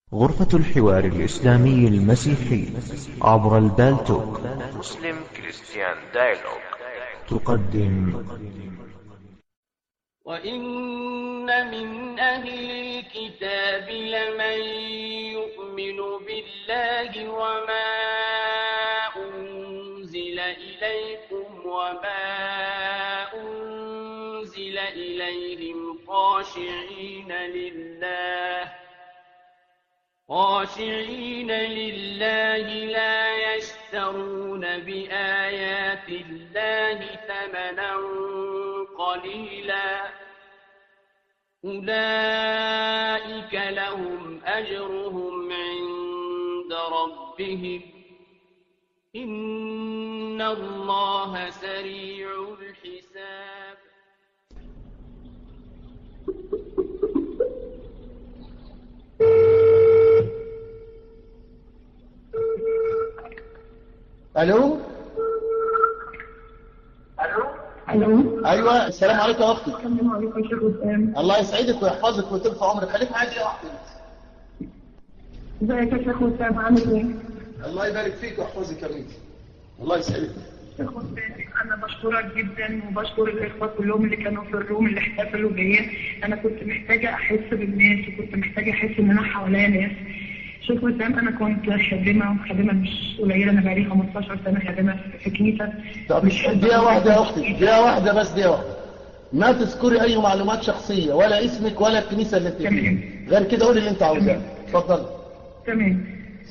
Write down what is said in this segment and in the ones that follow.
غرفة الحوار الإسلامي المسيحي عبر البالتوك مسلم كريستيان دايلوج تقدم وإن من أهل الكتاب لمن يؤمن بالله وما أنزل إليكم وما أنزل إليهم خاشعين لله خاشعين لله لا يشترون بآيات الله ثمنا قليلا أولئك لهم أجرهم عند ربهم إن الله سريع الحساب الو الو ايوه السلام عليكم يا اختي السلام عليكم يا شيخ وسام الله يسعدك ويحفظك ويطول في عمرك خليك معايا يا اختي ازيك يا شيخ وسام عامل ايه؟ الله يبارك فيك ويحفظك يا بنتي الله يسعدك شيخ وسام انا بشكرك جدا وبشكر الاخوه كلهم اللي كانوا في الروم اللي احتفلوا بيا انا كنت محتاجه احس بالناس وكنت محتاجه احس ان انا حواليا ناس شيخ وسام انا كنت خادمه وخادمه مش قليله انا بقالي 15 سنه خادمه في كنيسه طب مش دقيقه واحده يا اختي دقيقه واحده بس دقيقه واحده ما تذكري اي معلومات شخصيه ولا اسمك ولا الكنيسه اللي انت فيها تمام. غير كده قولي اللي انت عاوزاه تمام. اتفضل تمام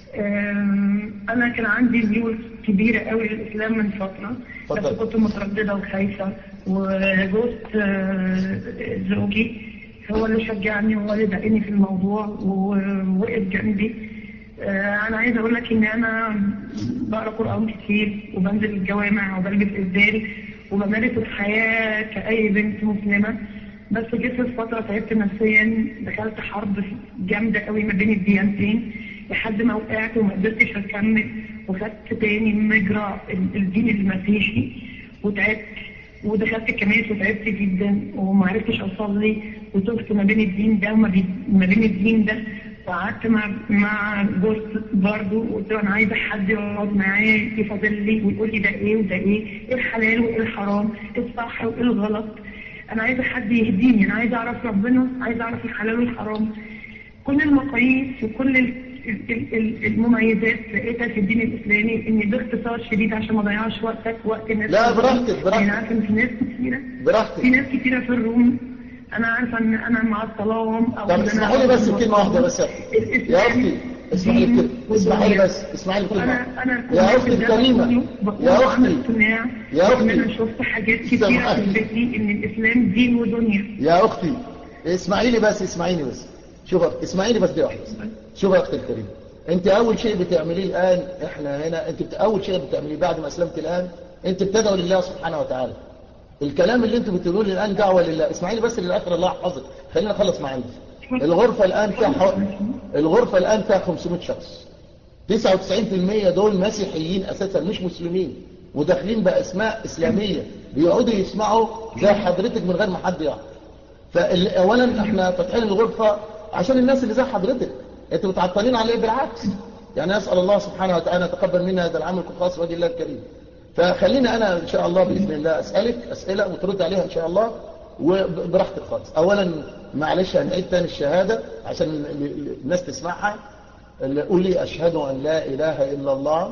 أم، انا كان عندي ميول كبيره قوي للاسلام من فتره بس اتفضل. كنت متردده وخايفه وجوز آه، زوجي هو اللي شجعني وهو اللي دقني في الموضوع ووقف جنبي آه، انا عايزه اقول لك ان انا بقرا قران كتير وبنزل الجوامع وبلبس ازداري وبمارس الحياه كاي بنت مسلمه بس جيت في فتره تعبت نفسيا دخلت حرب جامده قوي ما بين الديانتين لحد ما وقعت وما قدرتش اكمل وخدت تاني مجرى ال- الدين المسيحي وتعبت ودخلت الكنائس وتعبت جدا وما عرفتش اصلي وتهت ما بين الدين ده وما بين ما بين الدين ده وقعدت مع مع جوز برضه وقلت له انا عايزه حد يقعد معايا يفضل لي ويقول لي ده ايه وده ايه ايه الحلال وايه الحرام ايه الصح وايه الغلط انا عايزه حد يهديني انا عايزه اعرف ربنا عايزه اعرف الحلال والحرام كل المقاييس وكل ال- ال- ال- ال- المميزات لقيتها في الدين الاسلامي اني باختصار شديد عشان ما اضيعش وقتك وقت الناس لا، براحتك، براحتك. انا عارفه ان في ناس كتيره في براحتك ناس كتيره في الروم انا عارفه ان انا معطلاهم او طب إن أنا اسمحي لي بس كلمه واحده بس يا اختي يا اختي اسمحي لي كده اسمحي لي بس اسمحي لي كلمه انا انا يا اختي الكريمه يا اختي يا يا أختي. اختي انا شفت حاجات كتيره سامحني. تثبت لي ان الاسلام دين ودنيا يا اختي اسمعي لي بس اسمعيني بس شوف اسمعي لي بس دي واحده شوف يا اختي الكريمه انت اول شيء بتعمليه الان احنا هنا انت بت... اول شيء بتعمليه بعد ما اسلمت الان انت بتدعو لله سبحانه وتعالى الكلام اللي انتوا بتقولوه لي الان دعوه لله اسمعي لي بس للاخر الله يحفظك خلينا نخلص مع عندي الغرفه الان فيها حو... الغرفه الان فيها 500 شخص 99% دول مسيحيين اساسا مش مسلمين وداخلين باسماء اسلاميه بيقعدوا يسمعوا زي حضرتك من غير ما حد يعرف فاولا احنا فاتحين الغرفه عشان الناس اللي زي حضرتك انتوا متعطلين على ايه بالعكس يعني اسال الله سبحانه وتعالى يتقبل منا هذا العمل الخاص وجه الله الكريم فخلينا انا ان شاء الله باذن الله اسالك اسئله وترد عليها ان شاء الله وبراحتك خالص اولا معلش هنعيد تاني الشهاده عشان ال- ال- الناس تسمعها اللي قولي اشهد ان لا اله الا الله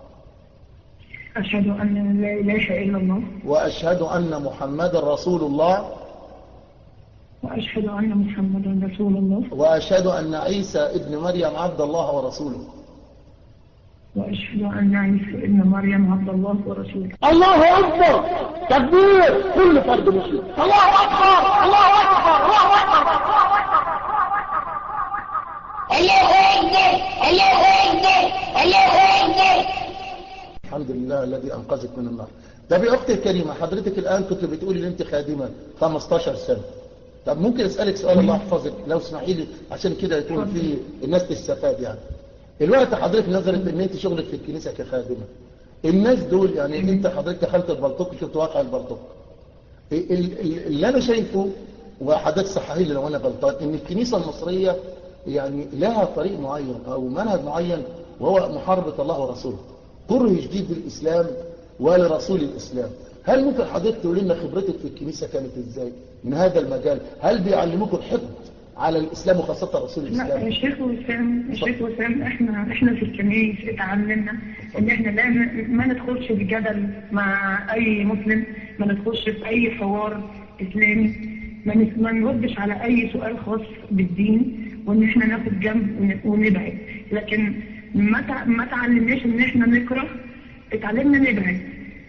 اشهد ان لا اله الا الله واشهد ان محمدا رسول الله واشهد ان محمدا رسول الله واشهد ان عيسى ابن مريم عبد الله ورسوله واشهد ان عيسى ابن مريم عبد الله ورسوله الله أكبر تكبير كل فرد مسلم الله أكبر الله أكبر الله أكبر الله أكبر الله أكبر الله أكبر الحمد لله الذي انقذك من النار طب يا اختي الكريمه حضرتك الان كنت بتقولي ان انت خادمه 15 سنه طب ممكن اسالك سؤال الله يحفظك لو اسمحي لي عشان كده يكون في الناس تستفاد يعني الوقت حضرتك نظرت ان انت شغلك في الكنيسه كخادمه الناس دول يعني انت حضرتك دخلت البلطوك شفت واقع البلطوك ال- ال- اللي انا شايفه وحضرتك صححي لي لو انا غلطان ان الكنيسه المصريه يعني لها طريق معين أو منهج معين وهو محاربة الله ورسوله كره جديد للإسلام ولرسول الإسلام هل ممكن حضرتك تقول لنا خبرتك في الكنيسة كانت إزاي من هذا المجال هل بيعلموكم الحقد على الإسلام وخاصة رسول لا الإسلام يا شيخ وسام يا شيخ وسام احنا احنا في الكنيس اتعلمنا ان احنا لا ن- ما ندخلش في جدل مع اي مسلم ما ندخلش في اي حوار اسلامي ما نس- ما نردش على اي سؤال خاص بالدين وان احنا ناخد جنب ون- ونبعد لكن ما تع- ما تعلمناش ان احنا نكره اتعلمنا نبعد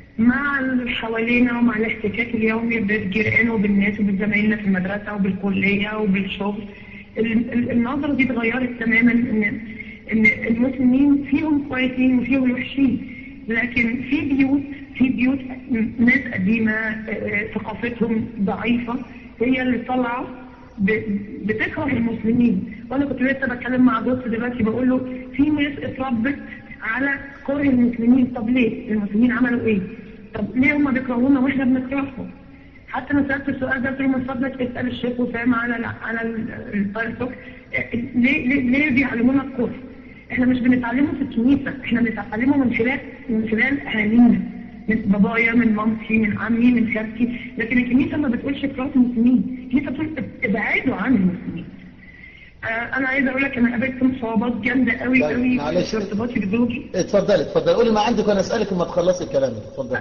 مع اللي حوالينا ومع الاحتكاك اليومي بالجيران وبالناس وبزمايلنا في المدرسة وبالكلية وبالشغل ال- ال- النظرة دي اتغيرت تماما ان ان المسلمين فيهم كويسين وفيهم وحشين لكن في بيوت في بيوت ناس قديمة آه، ثقافتهم ضعيفة هي اللي طالعة ب- بتكره المسلمين وانا كنت لسه بتكلم مع دكتور دلوقتي بقول له في ناس اتربت على كره المسلمين طب ليه المسلمين عملوا ايه طب ليه هم بيكرهونا واحنا بنكرههم حتى انا سالت السؤال ده قلت له من فضلك اسال الشيخ وسام على ال على ال- الفيسبوك ليه ليه ليه بيعلمونا الكفر احنا مش بنتعلمه في الكنيسه احنا بنتعلمه من خلال من خلال اهالينا من بابايا من مامتي من عمي من خالتي لكن الكنيسه ما بتقولش اكراه المسلمين الكنيسه بتقول ابعدوا عن المسلمين آه انا عايزه اقول لك انا قابلت صعوبات جامده قوي طيب، قوي معلش. في ارتباطي بزوجي اتفضلي اتفضلي قولي ما عندك وانا اسالك لما تخلصي كلامك اتفضلي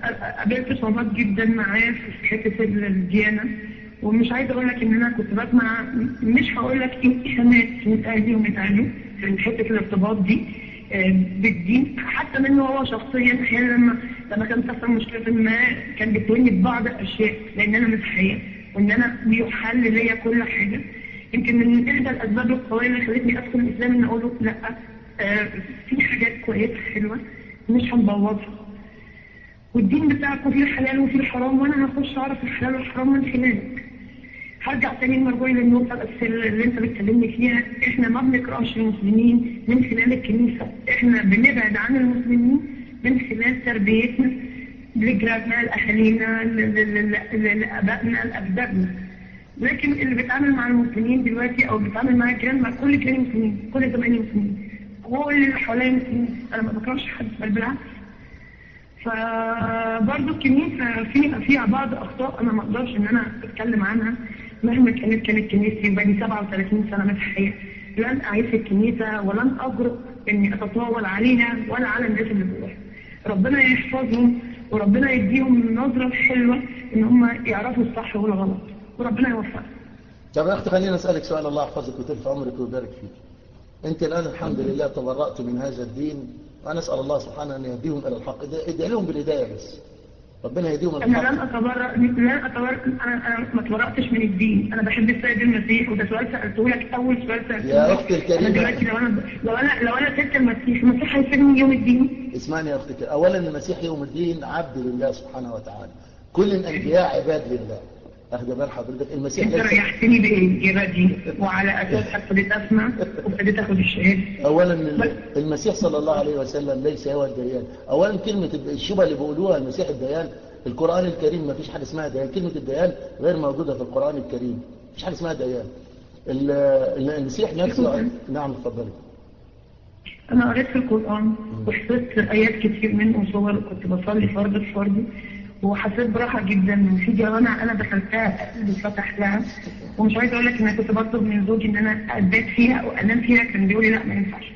قابلت صعوبات جدا معاه في حته الديانه ومش عايزه اقول لك ان انا كنت بسمع مش هقول لك اتهامات من اهلي ومن اهله في حته الارتباط دي آه، بالدين حتى منه هو شخصيا احيانا لما لما كان تحصل مشكله ما كان بيتهمني ببعض الاشياء لان انا مسيحيه وان انا بيحل ليا كل حاجه يمكن من احدى الاسباب القويه اللي خلتني ادخل الاسلام ان اقول له لا آه، في حاجات كويسه حلوه مش هنبوظها والدين بتاعكم فيه الحلال وفيه الحرام وانا هخش اعرف الحلال والحرام من خلالك هرجع تاني المرجوع للنقطة بس اللي انت بتكلمني فيها احنا ما بنكرهش المسلمين من خلال الكنيسة احنا بنبعد عن المسلمين من خلال تربيتنا لجيراننا لأهالينا ل- ل- ل- لآبائنا لأجدادنا لكن اللي بيتعامل مع المسلمين دلوقتي او بيتعامل مع الجيران مع كل جيراني مسلمين كل زمايلي مسلمين كل اللي حواليا مسلمين انا ما بكرهش حد بل بالعكس فبرضه الكنيسة فيها فيها بعض أخطاء أنا ما أقدرش إن أنا أتكلم عنها مهما كانت كانت كنيستي وبقالي 37 سنة مسيحية لن أعيش في الكنيسة ولن أجرؤ إني أتطاول عليها ولا على الناس اللي جواها ربنا يحفظهم وربنا يديهم النظرة الحلوة إن هم يعرفوا الصح والغلط وربنا يوفقهم طب يا اختي خليني اسالك سؤال الله يحفظك ويطول في عمرك ويبارك فيك انت الان الحمد لله تبرأت من هذا الدين وانا اسال الله سبحانه ان يهديهم الى الحق ادعي- ادعي لهم بالهدايه بس ربنا يهديهم الى أنا لن الحق أتبرأ لن أتبرأ أنا, أنا ما تبرأتش من الدين أنا بحب السيد المسيح وده سؤال سألته لك أول سؤال سألته يا لك. أختي الكريمة. أنا دلوقتي لو أنا لو أنا لو أنا سبت المسيح المسيح هيسيبني يوم الدين اسمعني يا اختي اولا المسيح يوم الدين عبد لله سبحانه وتعالى كل الانبياء عباد لله اخد بال حضرتك المسيح أنت ليس ريحتني بالإجابة دي وعلى أساسها ابتديت أسمع وابتديت آخد الشهادة اولا المسيح صلى الله عليه وسلم ليس هو الديان اولا كلمه الشبهه اللي بيقولوها المسيح الديان القران الكريم ما فيش حاجه اسمها ديان كلمه الديان غير موجوده في القران الكريم ما فيش حاجه اسمها ديان ال- ال- المسيح نفسه نعم اتفضلي أنا قريت في القرآن وحفظت آيات كتير منه وصور وكنت بصلي فرض في فرضي وحسيت براحة جدا في جوامع أنا دخلتها اتفتح لها ومش عايزة أقول لك إن أنا كنت بطلب من زوجي إن أنا أبات فيها أو أنام فيها كان بيقول لي لا ما ينفعش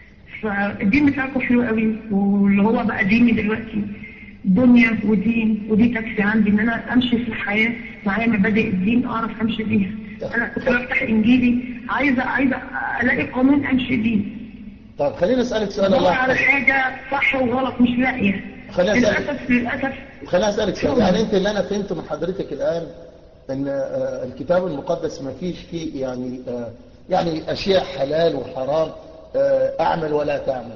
فالدين بتاعكم حلو قوي واللي هو بقى ديني دلوقتي دنيا ودين ودي تكفي عندي ان انا امشي في الحياه معايا مبادئ الدين اعرف امشي بيها انا كنت بفتح انجيلي عايزه عايزه الاقي قانون امشي بيه طب خليني اسالك سؤال بدور الله على يحفظك حاجه صح وغلط مش لاقيه خليني أسألك. للاسف للاسف خليني اسالك سؤال يعني انت اللي انا فهمته من حضرتك الان ان آه، الكتاب المقدس ما فيش فيه يعني آه، يعني اشياء حلال وحرام آه، اعمل ولا تعمل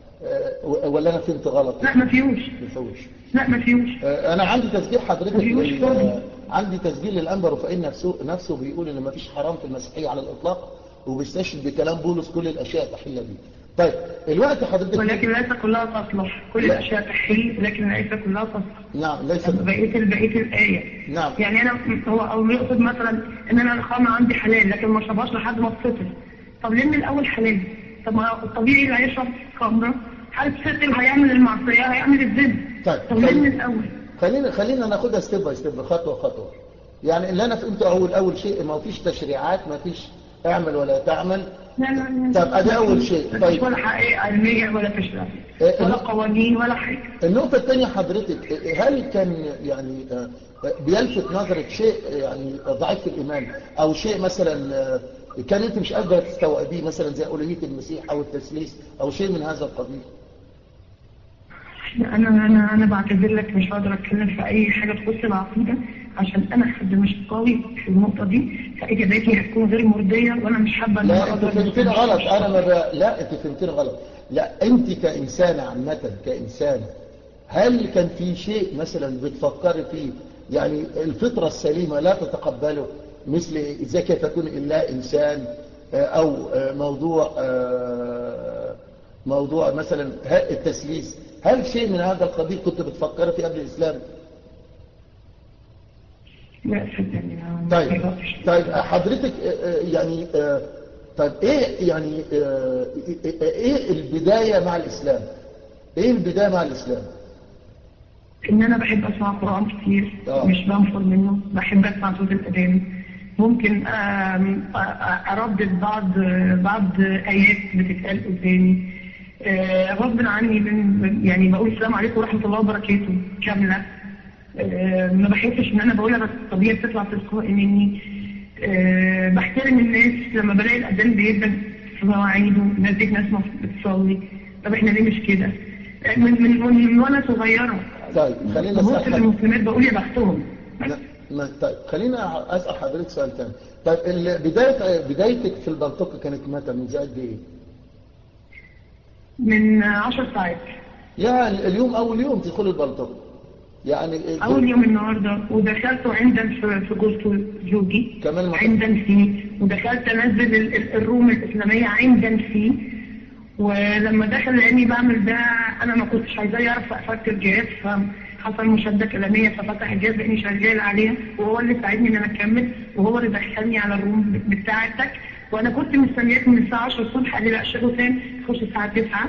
آه، ولا انا فهمت غلط لا ما فيهوش ما فيهوش لا ما فيهوش آه، انا عندي تسجيل حضرتك مفيهوش لل- فرق. آه، عندي تسجيل للانبا رفائيل نفسه نفسه بيقول ان ما فيش حرام في المسيحيه على الاطلاق وبيستشهد بكلام بولس كل الاشياء تحل به طيب الوقت حضرتك ولكن ليس كلها تصلح كل الاشياء تحل لكن ليس كلها تصلح نعم ليس بقيه بقيه الايه نعم يعني انا هو او يقصد مثلا ان انا الخمر عندي حلال لكن ما اشربهاش لحد ما اتفطر طب ليه من الاول حلال طب ما الطبيعي اللي هيشرب خمره هل الست اللي هيعمل المعصيه هيعمل الزنا طيب، طب ليه طيب. من الاول خلينا خلينا ناخدها ستيب باي ستيب خطوه خطوه يعني اللي انا فهمته اول اول شيء ما فيش تشريعات ما فيش اعمل ولا تعمل لا لا لا طب ادي اول شيء مفيش طيب ولا حقيقه علميه ولا تشريع إيه، ولا إيه. قوانين ولا حاجه النقطة الثانية حضرتك هل كان يعني آه، بيلفت نظرك شيء يعني ضعيف في الإيمان أو شيء مثلا آه، كان أنت مش قادرة تستوعبيه مثلا زي أولوية المسيح أو التسليس أو شيء من هذا القبيل انا انا انا بعتذر لك مش هقدر اتكلم في اي حاجه تخص العقيده عشان انا حد مش قوي في النقطه دي فاجاباتي هتكون غير مرضيه وانا مش حابه ان لا أنا أنت أقدر فهمتني غلط أنا ما ب... لا أنت فهمتني غلط لا أنت كإنسانة عامة كإنسانة هل كان في شيء مثلا بتفكري فيه يعني الفطرة السليمة لا تتقبله مثل إزاي كيف يكون إلا إنسان آه، أو آه، موضوع آه، موضوع مثلا ه- التسليس هل شيء من هذا القبيل كنت بتفكري فيه قبل الإسلام لا صدقني أنا ما طيب جربتش. طيب حضرتك آه، آه، يعني آه، طيب ايه يعني آه، ايه إيه البداية مع الإسلام ايه البداية مع الإسلام ان انا بحب اسمع قران كتير آه. مش بنفر منه بحب اسمع صوت الاذان ممكن آم، أ- أ- اردد بعض بعض ايات بتتقال قدامي آه، غصب عني من يعني بقول السلام عليكم ورحمه الله وبركاته كامله آه، ما بحسش ان انا بقولها بس طبيعي بتطلع تلقائي مني آه، بحترم الناس لما بلاقي الاذان بيبدا في مواعيده الناس دي ناس بتصلي طب احنا ليه مش كده آه، من من من وانا صغيره طيب خلينا ببص نسأل حضرتك للمسلمات بقول يا بختهم لا، ما طيب خلينا أسأل حضرتك سؤال ثاني طيب ال- بداية بدايتك في البلطوق كانت متى من زي قد ايه؟ من عشر ساعات يعني اليوم أول يوم تدخل البلطوق يعني اول يوم النهارده ودخلت عندن في في جوزة زوجي كمان مرة. عندن فيه ودخلت انزل ال- ال- الروم الاسلاميه عندن فيه ولما دخل لاني بعمل ده انا ما كنتش عايزاه يعرف افكر جهاز فحصل مشاده كلاميه ففتح الجهاز لاني شغال عليها وهو اللي ساعدني ان انا اكمل وهو اللي دخلني على الروم بتاعتك وانا كنت مستنياك من الساعه 10 الصبح قال لي لا شغل تاني تخش الساعه 9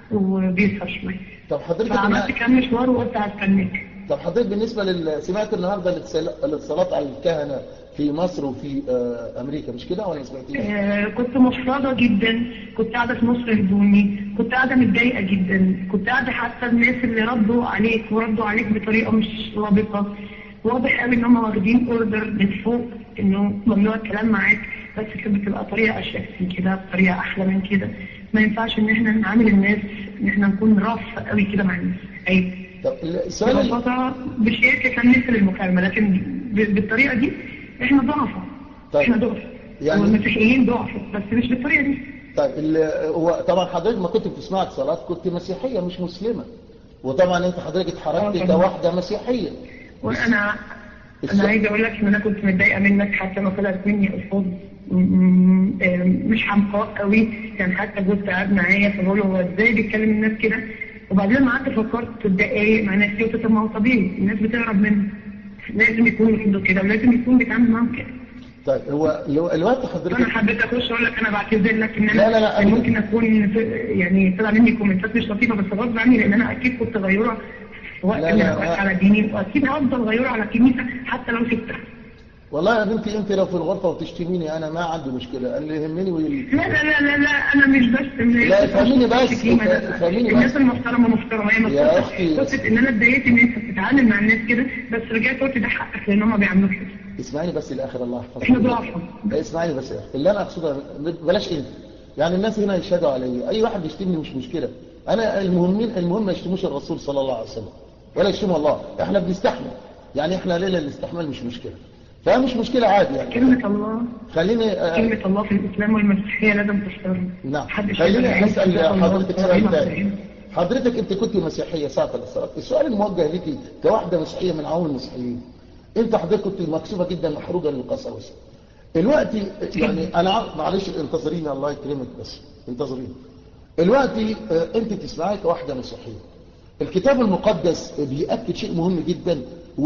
وبيسهر شويه طب حضرتك فعملت أنا- كام مشوار وقلت هستناك طب حضرتك بالنسبة لل... سمعت النهاردة الاتصال- الاتصالات على الكهنة في مصر وفي آه، أمريكا مش كده ولا ما سمعتيش؟ آه، كنت محرجة جدا كنت قاعدة في نص هدومي كنت قاعدة متضايقة جدا كنت قاعدة حتى الناس اللي ردوا عليك وردوا عليك بطريقة مش لابقة واضح قوي ان هم واخدين اوردر من فوق انه ممنوع الكلام معاك بس كانت بتبقى طريقة اشيك من كده بطريقة احلى من كده ما ينفعش ان احنا نعامل الناس ان احنا نكون رف قوي كده مع الناس عيب طب السؤال ال- ببساطة بشياكة كان نقفل المكالمة لكن ب- بالطريقة دي احنا ضعفة طيب. احنا ضعف يعني- والمسيحيين ضعف بس مش بالطريقة دي طيب ال- هو طبعا حضرتك ما كنت بتسمع اتصالات كنت مسيحية مش مسلمة وطبعا انت حضرتك اتحركت آه طبعا. كواحدة مسيحية وانا الس- انا عايزه اقول لك ان انا كنت متضايقه منك حتى ما طلعت مني الفاظ م- م- آه، مش حمقاء قوي كان حتى جوز قاعد معايا فبقول له هو ازاي بيتكلم الناس كده وبعدين لما قعدت فكرت دقايق مع نفسي قلت طب ما هو طبيعي الناس بتهرب منه لازم يكون عنده كده ولازم يكون بيتعامل معاهم كده طيب هو الو- الوقت فانا حضرتك حبيت اخش اقول لك انا بعتذر لك ان انا لا، لا، لا، كان أنا- ممكن اكون ف- يعني طلع مني كومنتات مش لطيفه بس غصب عني لان انا اكيد كنت غيره في وقت لا، من لا، الاوقات لا. على ديني واكيد هفضل غيره على الكنيسه حتى لو سبتها والله يا بنتي انت لو في الغرفة وتشتميني انا ما عندي مشكلة اللي يهمني وال... لا لا لا لا لا انا مش بس لا، افهميني بس، افهميني بس. الناس المحترمه محترمه هي يا مبسوطه أختي. قصه ان انا اتضايقت ان انت بتتعامل مع الناس كده بس رجعت قلت ده حقك لان هم بيعملوك كده اسمعيني بس الاخر الله يحفظك احنا ضعفهم لا، اسمعيني بس يا أخي. اللي انا اقصده بلاش انت يعني الناس هنا يشهدوا علي اي واحد يشتمني مش مشكلة انا المهمين المهم ما يشتموش الرسول صلى الله عليه وسلم ولا يشتموا الله احنا بنستحمل يعني احنا ليلة الاستحمال مش مشكلة فمش مشكلة عادي يعني كلمه الله خليني آه، كلمه الله في الاسلام والمسيحيه لازم تحترم نعم محدش خليني يقدر اسال يعيش في حضرتك الله. سؤال ثاني حضرتك انت كنت مسيحيه ساعه الاصرار السؤال الموجه لك كواحده مسيحيه من عوام المسيحيين انت حضرتك كنت مكسوفه جدا محروجه للقساوسه الوقت يعني انا عارف- معلش انتظريني الله يكرمك بس انتظريني الوقت آه، انت تسمعي كواحده مسيحيه الكتاب المقدس بيأكد شيء مهم جدا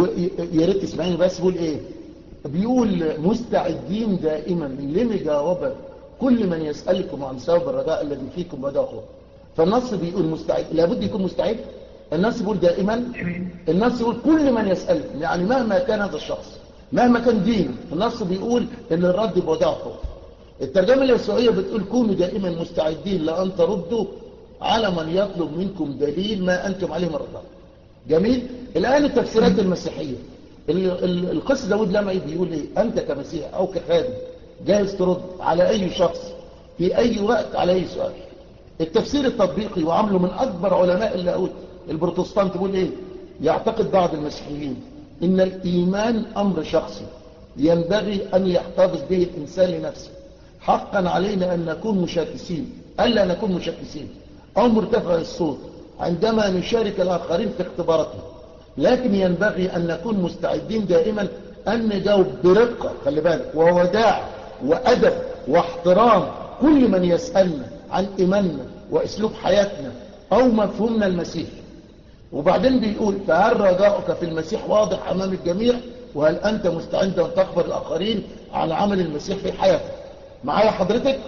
ويا ريت تسمعيني بس بيقول ايه بيقول مستعدين دائما لمجاوبة كل من يسألكم عن ثواب الرجاء الذي فيكم بدأ خوف فالنص بيقول مستعد لابد يكون مستعد النص بيقول دائما النص يقول كل من يسألكم يعني مهما كان هذا الشخص مهما كان دينه النص بيقول ان الرد بوداع خوف الترجمة اليسوعية بتقول كونوا دائما مستعدين لأن تردوا على من يطلب منكم دليل ما أنتم عليه من الرجاء جميل الآن التفسيرات المسيحية ال- ال- القس داود لمعي بيقول ايه أنت كمسيح أو كخادم جاهز ترد على أي شخص في أي وقت على أي سؤال التفسير التطبيقي وعمله من أكبر علماء اللاهوت البروتستانت بيقول ايه يعتقد بعض المسيحيين إن الإيمان أمر شخصي ينبغي أن يحتفظ به الإنسان لنفسه حقا علينا أن نكون مشاكسين ألا نكون مشاكسين أو مرتفع الصوت عندما نشارك الآخرين في اختباراتهم لكن ينبغي أن نكون مستعدين دائما أن نجاوب برقة خلي بالك ووداع وأدب واحترام كل من يسألنا عن إيماننا وأسلوب حياتنا أو مفهومنا المسيحي وبعدين بيقول فهل رجاؤك في المسيح واضح أمام الجميع وهل أنت مستعد أن تخبر الآخرين عن عمل المسيح في حياتك معايا حضرتك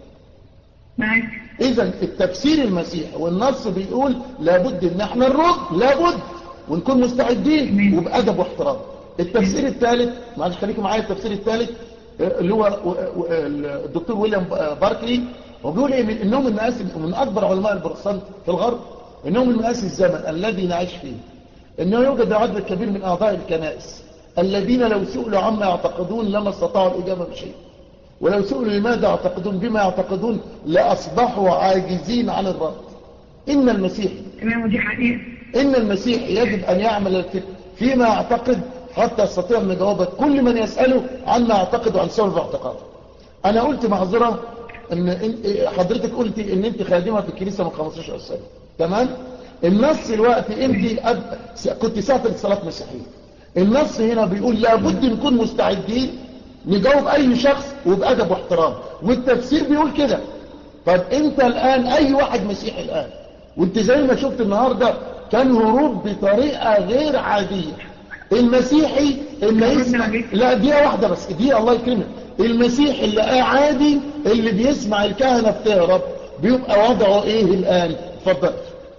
معاك إذا التفسير المسيحي والنص بيقول لابد إن احنا نرد لابد ونكون مستعدين مم. وبأدب واحترام التفسير الثالث معلش خليك معايا التفسير الثالث آه، اللي هو و- و- الدكتور ويليام باركلي هو بيقول ايه من انهم من مقاس من اكبر علماء البروتستانت في الغرب انهم من مقاس الزمن الذي نعيش فيه انه يوجد عدد كبير من اعضاء الكنائس الذين لو سئلوا عما يعتقدون لما استطاعوا الاجابه بشيء ولو سئلوا لماذا يعتقدون بما يعتقدون لأصبحوا عاجزين عن الرد إن المسيح تمام ودي حقيقة إن المسيح يجب أن يعمل الفكر فيما يعتقد حتى يستطيع من جوابه كل من يسأله عما يعتقد وعن سبب اعتقاده أنا قلت معذرة إن إن- حضرتك قلت إن أنت خادمة في الكنيسة من 15 سنة تمام النص الوقت أنت أب... كنت سافر صلاة مسيحية النص هنا بيقول لابد نكون مستعدين نجاوب أي شخص وبأدب واحترام والتفسير بيقول كده طب أنت الآن أي واحد مسيحي الآن وانت زي ما شفت النهاردة كان هروب بطريقة غير عادية المسيحي اللي يسمع لا دقيقة واحدة بس دقيقة الله يكرمك المسيحي اللي عادي اللي بيسمع الكهنة بتهرب بيبقى وضعه ايه الآن اتفضل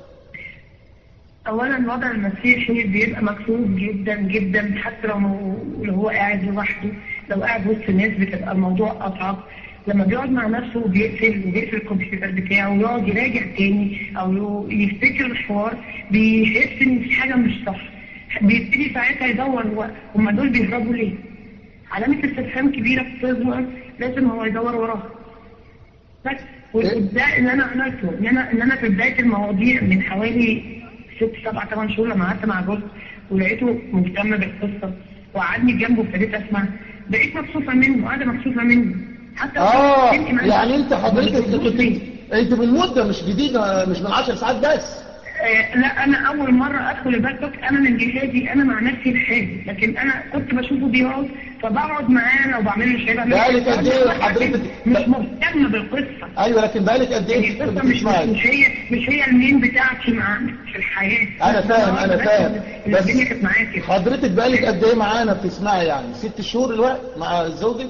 اولا الوضع المسيحي بيبقى مكتوب جدا جدا حتى لو لو هو قاعد لوحده لو قاعد وسط الناس بتبقى الموضوع اصعب لما بيقعد مع نفسه وبيقفل وبيقفل الكمبيوتر بتاعه ويقعد يراجع تاني او يفتكر الحوار بيحس ان في حاجه مش صح بيبتدي ساعتها يدور هو هما دول بيهربوا ليه علامه استفهام كبيره بتظهر لازم هو يدور وراها بس وده اللي انا عملته ان انا ان انا في بدايه المواضيع من حوالي ست سبع ثمان شهور لما قعدت مع جوز ولقيته مهتم بالقصه وقعدني جنبه وابتديت اسمع بقيت مكسوفه منه قاعده مكسوفه منه حتى اه بنتي معايا. يعني انت حضرتك ما كنت بتقولش انت من مدة مش جديدة مش من 10 ساعات بس آه، لا انا اول مره ادخل الباك توك انا من جهازي انا مع نفسي لحالي لكن انا كنت بشوفه بيقعد فبقعد معاه لو بعمل له شاي بعمل له بقالك شاي. قد ايه حضرتك؟ مش مهتم بالقصه ايوه لكن بقالك قد يعني ايه القصه مش بتسمعي مش هي مش هي المين بتاعتي مع في الحياه انا فاهم انا بس فاهم اللي الدنيا كانت معايا كده حضرتك بقالك قد ايه معانا بتسمعي يعني ست شهور الوقت مع زوجك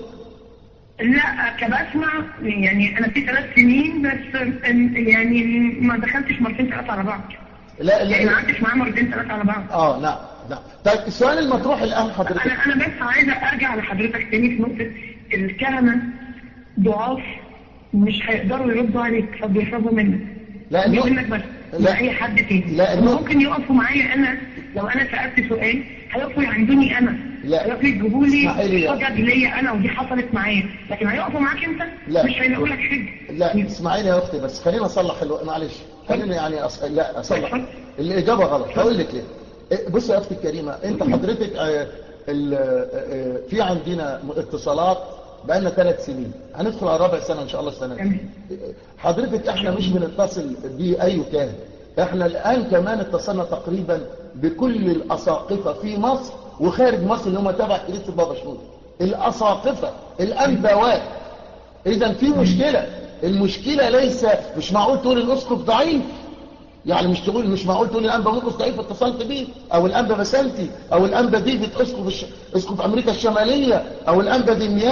لا كبسمع يعني انا في ثلاث سنين بس يعني ما دخلتش مرتين ثلاثه على بعض لا يعني ما لا قعدتش معاه مرتين ثلاثه على بعض اه نعم نعم طيب السؤال المطروح الان حضرتك انا انا بس عايزه ارجع لحضرتك تاني في نقطه الكهنه ضعاف مش هيقدروا يردوا عليك فبيهربوا منك لا مش النقطة- منك بس لا. لا اي حد تاني لا، هم النقطة- ممكن يقفوا معايا انا لو انا سالت سؤال هيقفوا يعندوني انا لا. هيقفوا يجيبوا لي اسمحي لي. حجج ليا انا ودي حصلت معايا لكن هيقفوا معاك انت لا. مش هيلاقوا لك حجه لا اسمعيني يا اختي بس خلينا اصلح الو... معلش خلينا يعني أص... لا اصلح اتفضل. الاجابه غلط هقول لك ليه إيه، بصي يا اختي الكريمه انت حضرتك آه، ال... آه، في عندنا اتصالات بقالنا ثلاث سنين هندخل على رابع سنه ان شاء الله السنه دي تمام. حضرتك احنا مش بنتصل باي كان احنا الان كمان اتصلنا تقريبا بكل الاساقفه في مصر وخارج مصر اللي هم تبع كنيسه بابا شنود الاساقفه الانبوات اذا في مشكله المشكله ليس مش معقول تقول الاسقف ضعيف يعني مش تقول مش معقول تقول الانبا مرقس ضعيف اتصلت بيه او الانبا بسنتي او الانبا ديفيد اسقف الش... اسقف امريكا الشماليه او الانبا دميان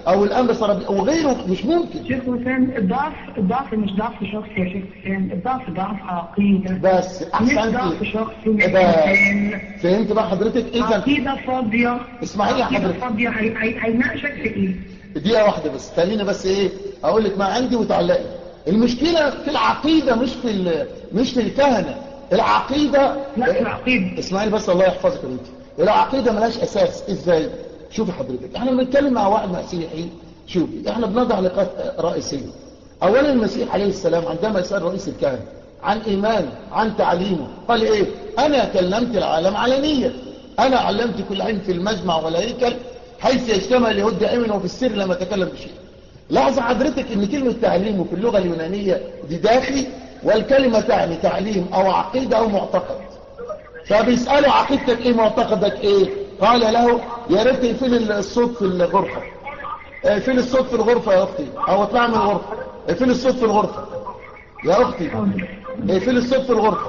او الانبا سرابي او غيره مش ممكن شيخ وسام الضعف الضعف مش ضعف شخصي يا شيخ وسام الضعف ضعف عقيدة بس مش احسنت ضعف شخصي مش بس إنسان فهمت بقى حضرتك اذا عقيدة فاضية اسمعي يا عقيدة حضرتك. فاضية هي- هي- هيناقشك في ايه؟ دقيقة واحدة بس خليني بس ايه اقول لك ما عندي وتعلقي المشكلة في العقيدة مش في ال- مش في الكهنة العقيدة لا في العقيدة اسمعي بس الله يحفظك يا بنتي العقيدة ملهاش اساس ازاي شوفي حضرتك احنا بنتكلم مع واحد مسيحي شوفي احنا بنضع نقاط رئيسية اولا المسيح عليه السلام عندما يسأل رئيس الكهنة عن ايمانه عن تعليمه قال ايه انا كلمت العالم علنيا انا علمت كل عين في المجمع والهيكل حيث يجتمع اليهود دائما وفي السر لما تكلم بشيء لاحظ حضرتك ان كلمة تعليم في اللغة اليونانية دي داخل والكلمة تعني تعليم او عقيدة او معتقد فبيسألوا عقيدتك ايه معتقدك ايه قال له يا ريت تقفل الصوت في الغرفة اقفل الصوت في الغرفة يا اختي او اطلع من الغرفة اقفل الصوت في الغرفة يا اختي اقفل الصوت في الغرفة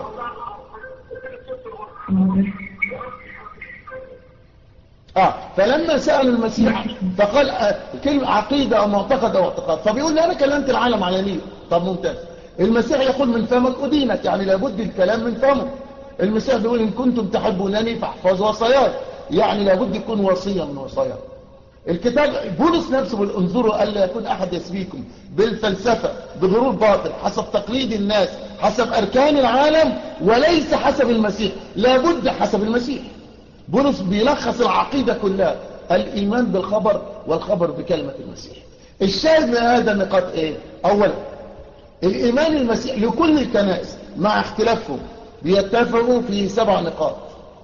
اه فلما سأل المسيح فقال آه، كلمة عقيدة او معتقد او اعتقاد فبيقول لي انا كلمت العالم علنيا طب ممتاز المسيح يقول من فمك أدينك يعني لابد الكلام من فمك المسيح بيقول إن كنتم تحبونني فاحفظوا وصاياي يعني لابد يكون وصية من وصاياي الكتاب بولس نفسه بيقول انظروا ألا يكون أحد يسبيكم بالفلسفة بغرور باطل حسب تقليد الناس حسب أركان العالم وليس حسب المسيح لابد حسب المسيح بولس بيلخص العقيدة كلها الإيمان بالخبر والخبر بكلمة المسيح الشاهد من هذا النقاط إيه؟ أولا الإيمان المسيح لكل الكنائس مع اختلافهم بيتفقوا في سبع نقاط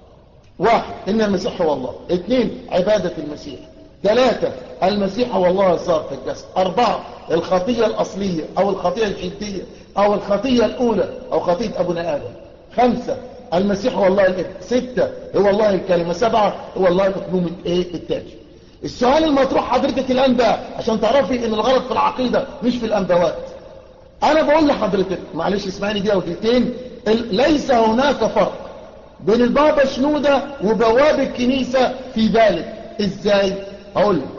واحد إن المسيح هو الله اثنين عبادة المسيح ثلاثة المسيح هو الله الظاهر في الجسد أربعة الخطية الأصلية أو الخطية الجدية أو الخطية الأولى أو خطية أبونا آدم خمسة المسيح هو الله الابن ستة هو الله الكلمة سبعة هو الله الأقنوم الايه التاجي السؤال المطروح حضرتك الآن ده عشان تعرفي ان الغلط في العقيدة مش في الأنبوات أنا بقول لحضرتك معلش اسمعني دي أو دقيقتين ال- ليس هناك فرق بين البابا شنودة وبواب الكنيسة في ذلك ازاي هقول لك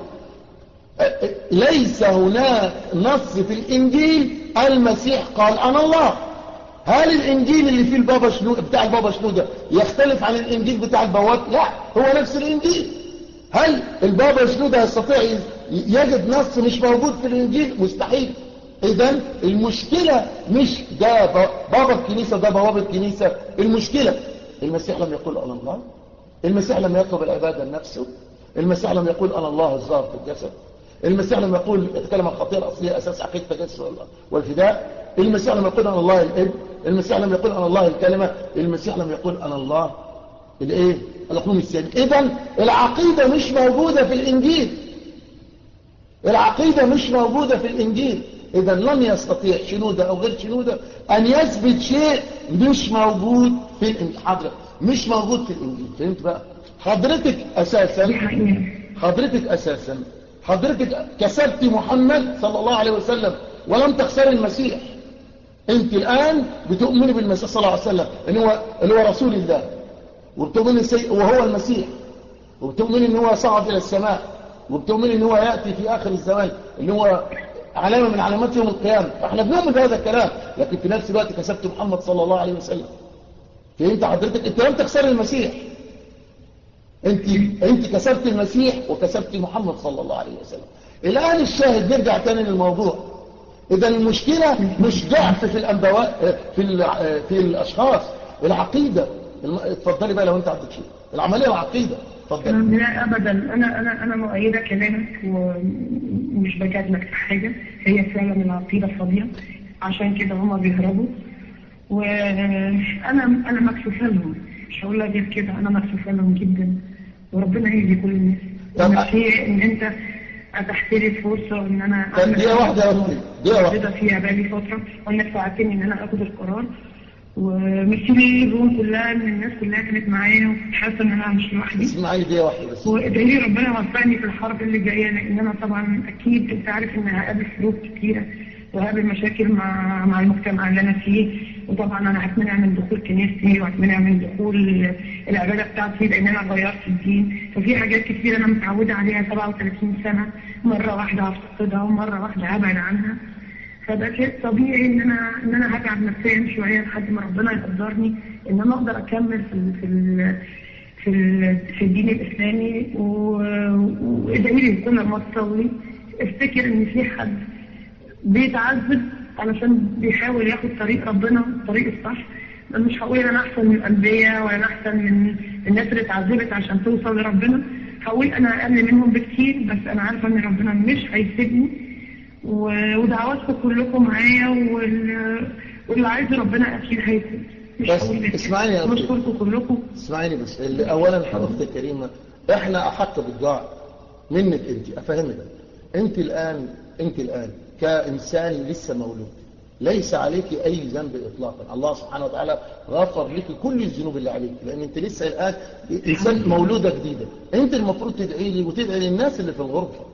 أ- أ- ليس هناك نص في الإنجيل المسيح قال أنا الله هل الإنجيل اللي فيه البابا شنو بتاع البابا شنودة يختلف عن الإنجيل بتاع البواب لا هو نفس الإنجيل هل البابا شنودة يستطيع ي- يجد نص مش موجود في الإنجيل مستحيل إذا المشكلة مش ده ب- بابا الكنيسة ده بواب الكنيسة المشكلة المسيح لم يقول أنا الله المسيح لم يطلب العبادة لنفسه المسيح لم يقول أنا الله الظاهر في الجسد المسيح لم يقول يتكلم عن الخطيئة الأصلية أساس عقيدة التجسس وال- والفداء المسيح لم يقول أنا الله الابن المسيح لم يقول أنا الله الكلمة المسيح لم يقول أنا الله الايه الأقنوم الثاني إذا العقيدة مش موجودة في الإنجيل العقيدة مش موجودة في الإنجيل إذا لن يستطيع شنودة أو غير شنودة أن يثبت شيء مش موجود في الإنجيل حضرتك مش موجود في الإنجيل فهمت بقى حضرتك أساسا دي حقيقة حضرتك أساسا حضرتك كسبت محمد صلى الله عليه وسلم ولم تخسر المسيح انت الآن بتؤمن بالمسيح صلى الله عليه وسلم ان هو, اللي هو رسول الله وبتؤمن سي... وهو المسيح وبتؤمن ان هو صعد الى السماء وبتؤمن ان هو يأتي في آخر الزمان اللي هو علامة من علامات يوم القيامة فاحنا بنؤمن بهذا الكلام لكن في نفس الوقت كسبت محمد صلى الله عليه وسلم فهمت حضرتك انت لم تخسر المسيح انت انت كسبت المسيح وكسبت محمد صلى الله عليه وسلم الان الشاهد نرجع تاني للموضوع اذا المشكله مش ضعف في الانبواء في ال- في الاشخاص العقيده الم- اتفضلي بقى لو انت عندك شيء العمليه العقيده اتفضلي لا ابدا انا انا انا مؤيده كلامك ومش بجادلك في حاجه هي فعلا العقيده فاضيه عشان كده هما بيهربوا وانا انا مكسوفه لهم مش هقول لك غير كده انا مكسوفه لهم جدا وربنا يهدي كل الناس طب- انا في ان انت اتحت لي فرصه ان انا طب دقيقة واحدة يا أختي، دقيقة واحدة. رضا فيها بقالي فتره وانك ساعدتني ان انا اخد القرار وميرسي لي الروم كلها ان الناس كلها كانت معايا وحاسه ان انا مش لوحدي اسمعي دقيقه واحده بس وادعي ربنا يوفقني في الحرب اللي جايه لان انا طبعا اكيد انت عارف ان هقابل حروب كتيره وهقابل مشاكل مع مع المجتمع اللي انا فيه وطبعا انا هتمنع من دخول كنيستي وهتمنع من دخول العباده بتاعتي لان انا غيرت الدين ففي حاجات كتير انا متعوده عليها 37 سنه مره واحده هفتقدها ومره واحده هبعد عنها فده شيء طبيعي ان انا ان انا هتعب نفسيا شويه لحد ما ربنا يقدرني ان انا اقدر اكمل في ال في ال في ال في الدين الاسلامي و- وادعي لي كل ما تصلي افتكر ان في حد بيتعذب علشان بيحاول ياخد طريق ربنا الطريق الصح أنا مش هقول انا احسن من الانبياء ولا انا احسن من الناس اللي اتعذبت عشان توصل لربنا هقول انا اقل منهم بكتير بس انا عارفه ان ربنا مش هيسيبني و- ودعواتكم كلكم معايا وال- واللي عايز ربنا اكيد هيسيبني مش بس هقول غير اسمعني يا كده. أخي. بشكركم كلكم اسمعيني بس اللي اولا حضرتك الكريمه احنا احق بالدعاء منك انت افهمك انت الان انت الان كانسان لسه مولود ليس عليك اي ذنب اطلاقا الله سبحانه وتعالى غفر لك كل الذنوب اللي عليك لان انت لسه الان انسان مولوده جديده انت المفروض تدعي لي وتدعي للناس اللي في الغرفه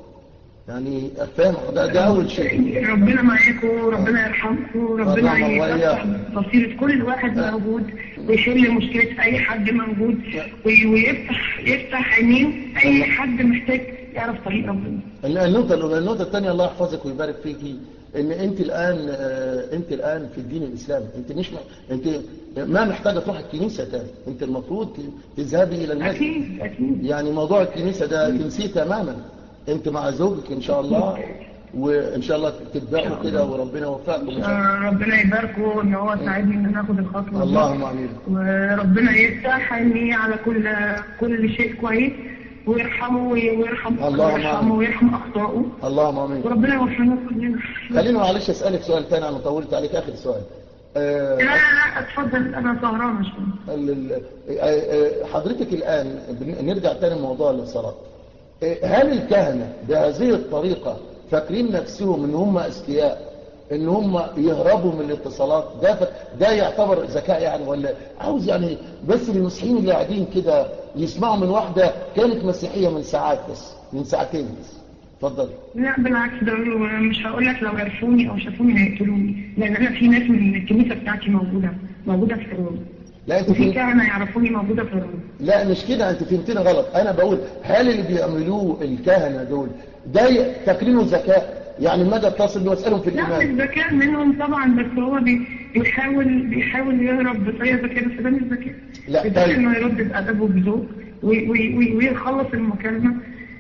يعني فاهم ده, ده اول شيء ربنا معاكم ربنا يرحمكم ربنا اللهم يفتح وإياك. بصيرة كل واحد موجود ويحل مشكلة أي حد موجود وي- ويفتح يفتح عينين أي حد محتاج يعرف طريق ربنا النقطة الأولى النقطة الثانية الله يحفظك ويبارك فيكي ان انت الان آه، انت الان في الدين الاسلامي انت مش م- انت ما محتاجه تروح الكنيسه تاني انت المفروض ت- تذهبي الى المسجد أكيد أكيد يعني موضوع الكنيسه ده تنسيه تماما انت مع زوجك ان شاء الله وان شاء الله تتبعوا كده وربنا يوفقكم ان شاء الله آه، ربنا يباركه إن هو ساعدني إن أنا آخد الخطوة دي. اللهم امين وربنا يفتح عيني على كل كل شيء كويس ويرحمه ويرحم اللهم ويرحمه آمين. ويرحم أخطائه اللهم امين وربنا يوفقنا كلنا خليني معلش اسالك سؤال ثاني انا طولت عليك اخر سؤال آه، لا لا لا اتفضل أنا سهرانة شوية ال- ال- آه، آه، حضرتك الآن بن- نرجع تاني لموضوع الاتصالات آه، هل الكهنة بهذه الطريقة فاكرين نفسهم ان هم اذكياء ان هم يهربوا من الاتصالات ده ف... ده يعتبر ذكاء يعني ولا عاوز يعني بس المسيحيين اللي قاعدين كده يسمعوا من واحدة كانت مسيحية من ساعات بس من ساعتين بس اتفضل لا بالعكس ده مش هقول لك لو عرفوني او شافوني هيقتلوني لان انا في ناس من الكنيسه بتاعتي موجوده موجوده في الروم لا انت وفي في... كهنه يعرفوني موجوده في الروم لا مش كده انت فهمتني غلط انا بقول هل اللي بيعملوه الكهنة دول ده ي- تكريم ذكاء يعني ما اجي اتصل بيه واسالهم في لا الايمان مش ذكاء منهم طبعا بس هو بي- بيحاول بيحاول يهرب بطريقه ذكيه بس ده مش ذكاء لا، بيحاول طيب. انه يرد بادب وبذوق وي- وي- وي- ويخلص المكالمه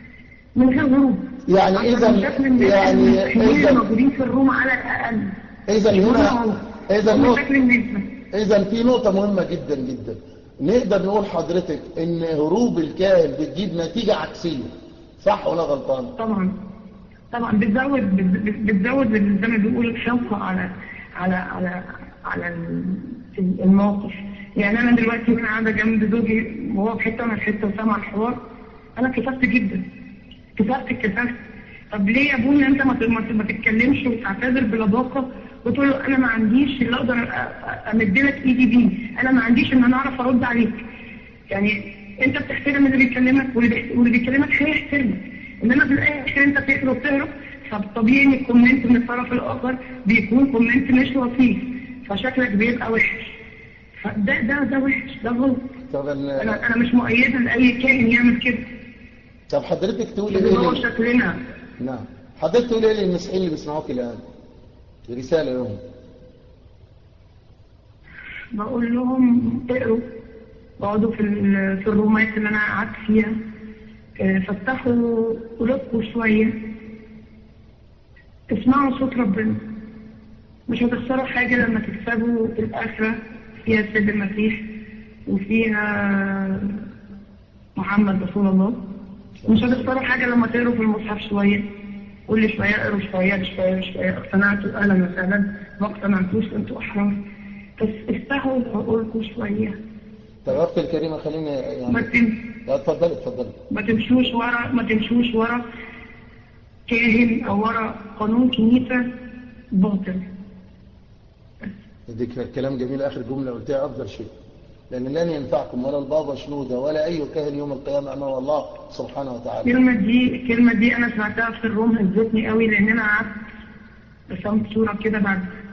من غير هروب يعني عشان اذا شكل الناس يعني المسيحيين اذا الموجودين في الروم على الاقل اذا هنا اذا هم نقطة شكل الناس بس. اذا في نقطة مهمة جدا جدا نقدر نقول حضرتك ان هروب الكاهن بتجيب نتيجة عكسية صح ولا غلطان طبعا طبعا بتزود بت- بتزود زي ما بيقولوا الشوقة على على على على ال- الموقف يعني انا دلوقتي وانا قاعده جنب زوجي وهو في حته وانا في حته وسامع الحوار انا كسفت جدا كسفت كسفت طب ليه يا ابويا انت ما ت- ما ت- ما تتكلمش وتعتذر بلباقه وتقول له انا ما عنديش اللي اقدر أ- أ- امد لك ايدي بيه انا ما عنديش ان انا اعرف ارد عليك يعني انت بتحترم اللي بيكلمك واللي بيح- واللي بيكلمك هيحترمك انما في الاخر انت بتقرا وبتهرب فطبيعي ان الكومنت من الطرف الاخر بيكون كومنت مش لطيف فشكلك بيبقى وحش فده ده ده وحش ده غلط طب ال- انا انا مش مؤيده لاي كائن يعمل كده طب حضرتك تقول اللي هو ايه لل- شكلنا نعم حضرتك تقول ايه للمسيحيين اللي بيسمعوك الان رسالة لهم بقول لهم اقروا اقعدوا في ال- في الرومات اللي انا قعدت فيها آه، فتحوا قلوبكم شويه اسمعوا صوت ربنا مش هتخسروا حاجه لما تكسبوا الاخره فيها سيد المسيح وفيها محمد رسول الله مش هتخسروا حاجه لما تقروا في المصحف شويه كل شويه اقروا شويه شويه شويه اقتنعتوا اهلا وسهلا ما اقتنعتوش انتوا احرار بس افتحوا عقولكم شويه طب اختي الكريمة خليني ما يعني تم- لا، اتفضلي اتفضلي ما تمشوش ورا ما تمشوش ورا كاهن او ورا قانون كنيسه باطل دي ك- كلام جميل اخر جملة قلتها افضل شيء لان لن ينفعكم ولا البابا شنودة ولا اي كاهن يوم القيامة امام الله سبحانه وتعالى الكلمه دي الكلمه دي انا سمعتها في الروم هزتني قوي لان انا قعدت رسمت صوره كده بعد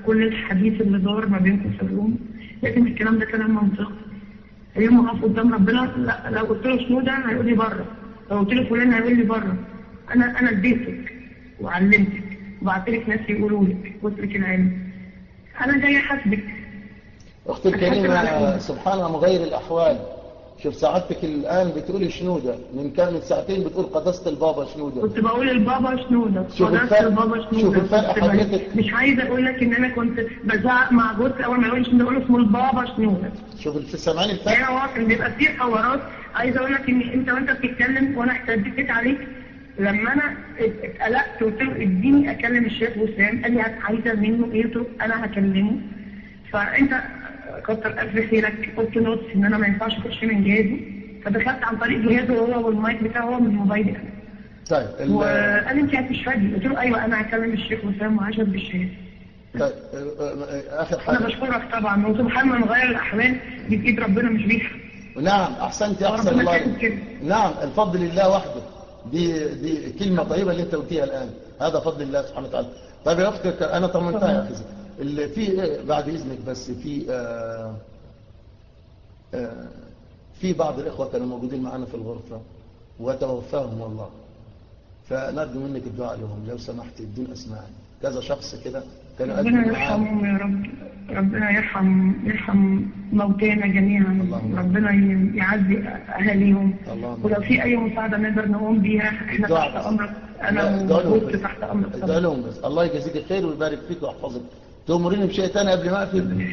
كل الحديث اللي دار ما بينكم في الروم لكن الكلام ده كلام منطقي يوم اقف قدام ربنا لا لو قلت له شنو ده هيقول لي بره لو قلت له فلان هيقول لي بره انا انا اديتك وعلمتك وبعت لك ناس يقولوا لك وصلك العلم انا جاي احاسبك أختي الكريمة سبحان الله مغير الأحوال شوف سعادتك الآن بتقولي شنو ده من كان من ساعتين بتقول قدست البابا شنو ده كنت بقول البابا شنو ده شوف قدرت الفرق- البابا شنو شوف ده الفرق كنت بقول- حضرتك. مش عايزه اقول لك ان انا كنت بزعق مع جوزي اول ما يقول لي شنو ده اقول له اسمه البابا شنو ده شوف الف- سامعين الفرق هي هو كان بيبقى فيه حوارات عايزه اقول لك ان انت وانت بتتكلم وانا احتديت عليك لما انا اتقلقت وقلت له اديني اكلم الشيخ وسام قال لي عايزه منه ايه قلت له انا هكلمه فانت كتر الف خيرك قلت نوتس ان انا ما ينفعش اخش من جهازي فدخلت عن طريق جهازه هو والمايك بتاعه هو من موبايلي انا طيب ال- وقال لي انت هتشهدي قلت له ايوه انا هكلم الشيخ وسام وهشهد بالشهاده طيب آه، آه، آخر انا حاجة بشكرك طبعا وسبحان الله نغير الاحوال دي بايد ربنا مش بيها نعم أحسنت أحسن ربنا الله كان عليك. كده. نعم الفضل لله وحده دي دي كلمة طيبة اللي أنت قلتيها الآن هذا فضل الله سبحانه وتعالى طيب يا أختي أنا طمنتها يا أخي اللي في إيه، بعد إذنك بس في آه آه في بعض الإخوة كانوا موجودين معنا في الغرفة وتوفاهم الله فنرجو منك الدعاء لهم لو سمحت بدون أسماء كذا شخص كده كانوا ربنا قدموا معانا يرحمهم يا رب ربنا يرحم يرحم موتانا جميعا اللهم. ربنا ي- يعزي اهاليهم اللهم. ولو في اي مساعده نقدر نقوم بيها احنا الدعاء تحت بس. امرك لا، انا ادعوا لهم موجود بس. تحت امرك ادعوا طبعا. لهم بس الله يجزيك الخير ويبارك فيك ويحفظك تأمريني بشيء تاني قبل ما أقفل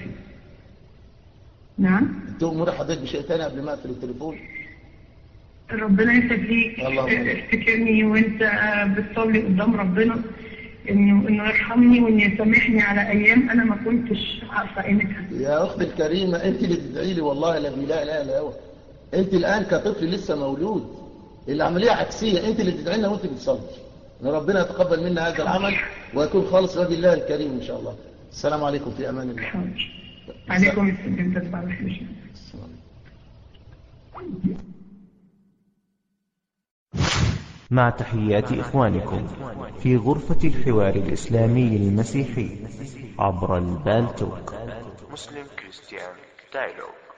نعم تأمري حضرتك بشيء تاني قبل ما أقفل التليفون ربنا يخليك اللهم. افتكرني وانت بتصلي قدام ربنا انه انه يرحمني وان يسامحني على ايام انا ما كنتش عارفه قيمتها يا أختي الكريمة أنت اللي تدعي لي والله لا لا لا لا أنت الآن كطفل لسه مولود العملية عكسية أنت اللي تدعي لنا وأنت بتصلي إن ربنا يتقبل منا هذا العمل ويكون خالص لوجه الله الكريم إن شاء الله السلام عليكم في أمان الله حاضر عليكم السلام تتبع الخير السلام عليكم. مع تحيات إخوانكم في غرفة الحوار الإسلامي المسيحي عبر البالتوك Muslim Christian Dialogue